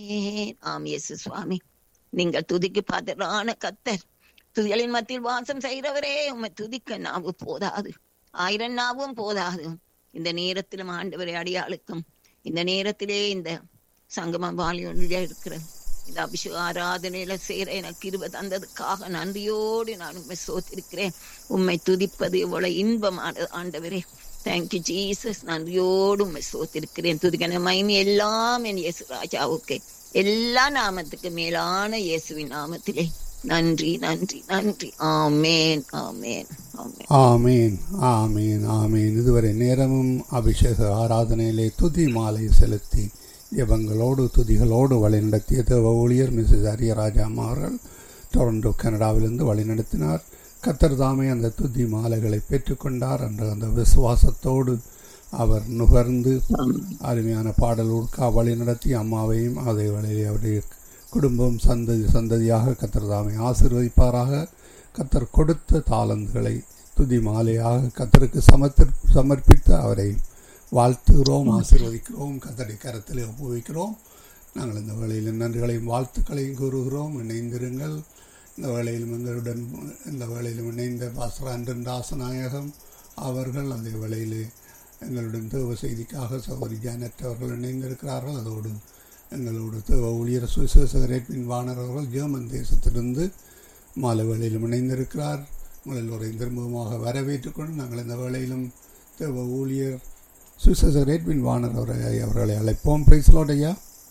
ஆமென் ஆம் இயேசு சுவாமி நீங்கள் துதிக்கு பாத்திரான கத்தர் துதிகளின் மத்தியில் வாசம் செய்கிறவரே உம்மை துதிக்க நாவு போதாது ஆயிரம் நாவும் போதாது இந்த நேரத்திலும் ஆண்டவரை அடியாளுக்கும் இந்த நேரத்திலே இந்த சங்கம வாலியொன்றிலே இருக்கிற இந்த அபிஷேக ஆராதனையில சேர எனக்கு இருபது தந்ததுக்காக நன்றியோடு நான் உண்மை சோத்திருக்கிறேன் உண்மை துதிப்பது இவ்வளவு இன்பமானது ஆண்டவரே தேங்க்யூ ஜீசஸ் நன்றியோடு உண்மை சோத்திருக்கிறேன் துதிக்கன மகிமை எல்லாம் என் இயேசு ராஜாவுக்கு எல்லா நாமத்துக்கு மேலான இயேசுவின் நாமத்திலே நன்றி நன்றி நன்றி ஆமேன் ஆமேன் ஆமேன் ஆமீன் ஆமீன் ஆமீன் இதுவரை நேரமும் அபிஷேக ஆராதனையிலே துதி மாலை செலுத்தி ஜெபங்களோடு துதிகளோடு வழிநடத்திய தேவ ஊழியர் மிஸ்ஸஸ் அரியராஜா அம்மா அவர்கள் டொரண்டோ கனடாவிலிருந்து வழிநடத்தினார் கத்தர் தாமே அந்த துதி மாலைகளை பெற்றுக்கொண்டார் என்ற அந்த விசுவாசத்தோடு அவர் நுகர்ந்து அருமையான பாடலூர்க்கா வழி நடத்தி அம்மாவையும் அதே வேளையில் அவருடைய குடும்பம் சந்ததி சந்ததியாக கத்தர் தாமே ஆசீர்வதிப்பாராக கத்தர் கொடுத்த தாளந்துகளை துதி மாலையாக கத்தருக்கு சமர்ப்பி சமர்ப்பித்து அவரை வாழ்த்துகிறோம் ஆசீர்வதிக்கிறோம் கத்தடி கரத்தில் ஒப்புவிக்கிறோம் நாங்கள் இந்த வேளையில் நன்றிகளையும் வாழ்த்துக்களையும் கூறுகிறோம் இணைந்திருங்கள் இந்த வேளையிலும் எங்களுடன் இந்த வேளையிலும் இணைந்த பாஸ்ரா அன்றன் ராசநாயகம் அவர்கள் அந்த வேளையிலே எங்களுடன் தேவ செய்திக்காக சகோதரி ஜானட் அவர்கள் இணைந்திருக்கிறார்கள் அதோடு எங்களோடு தேவ ஊழியர் சுவிசேஷகரேற்பின் வாணர் அவர்கள் ஜெர்மன் தேசத்திலிருந்து மாலை வேளையிலும் இணைந்திருக்கிறார் உங்கள் எல்லோரையும் திரும்பமாக வரவேற்றுக் கொண்டு நாங்கள் இந்த வேளையிலும் தேவ ஊழியர் சுவிசேஷகரேற்பின் வாணர் அவரை அவர்களை அழைப்போம் பிரைஸ்லோட் ஐயா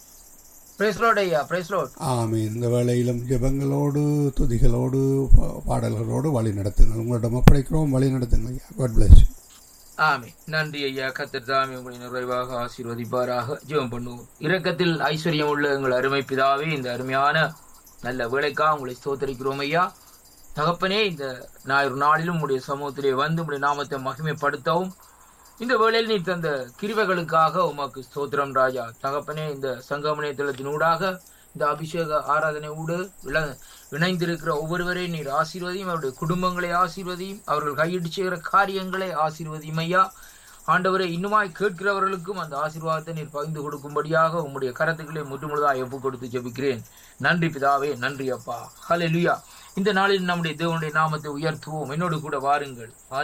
பிரைஸ் லார்ட் ஐயா பிரைஸ் லார்ட் ஆமீன் இந்த வேளையிலும் ஜெபங்களோடு துதிகளோடு பா- பாடல்களோடு வழி நடத்துங்கள் உங்களிடம் ஒப்படைக்கிறோம் வழி நடத்துங்கள் ஐயா காட் பிளஸ் ஆமே நன்றி ஐயா கத்தர் தாமே உங்களை நிறைவாக ஆசீர்வதிப்பாராக ஜெபம் பண்ணுவோம் இரக்கத்தில் ஐஸ்வர்யம் உள்ள எங்கள் அருமை பிதாவே இந்த அருமையான நல்ல வேலைக்காக உங்களை ஸ்தோத்தரிக்கிறோம் ஐயா தகப்பனே இந்த ஞாயிறு நாளிலும் உடைய சமூகத்திலே வந்து உடைய நாமத்தை மகிமைப்படுத்தவும் இந்த வேளையில் நீ தந்த கிருவைகளுக்காக உமக்கு ஸ்தோத்திரம் ராஜா தகப்பனே இந்த சங்கமனிய தளத்தினூடாக இந்த அபிஷேக ஆராதனை ஊடு விள- இணைந்திருக்கிற ஒவ்வொருவரையும் நீர் ஆசீர்வதியும் அவருடைய குடும்பங்களை ஆசீர்வதியும் அவர்கள் கையிட்டு செய்கிற காரியங்களை ஆசீர்வதியும் ஐயா ஆண்டவரை இன்னுமாய் கேட்கிறவர்களுக்கும் அந்த ஆசீர்வாதத்தை நீர் பகிர்ந்து கொடுக்கும்படியாக உம்முடைய கரத்துக்களை முற்றுமுழுதாக ஒப்பு கொடுத்து ஜெபிக்கிறேன் நன்றி பிதாவே நன்றி அப்பா ஹalleluya இந்த நாளில் நம்முடைய தேவனுடைய நாமத்தை உயர்த்துவோம் என்னோடு கூட வாருங்கள்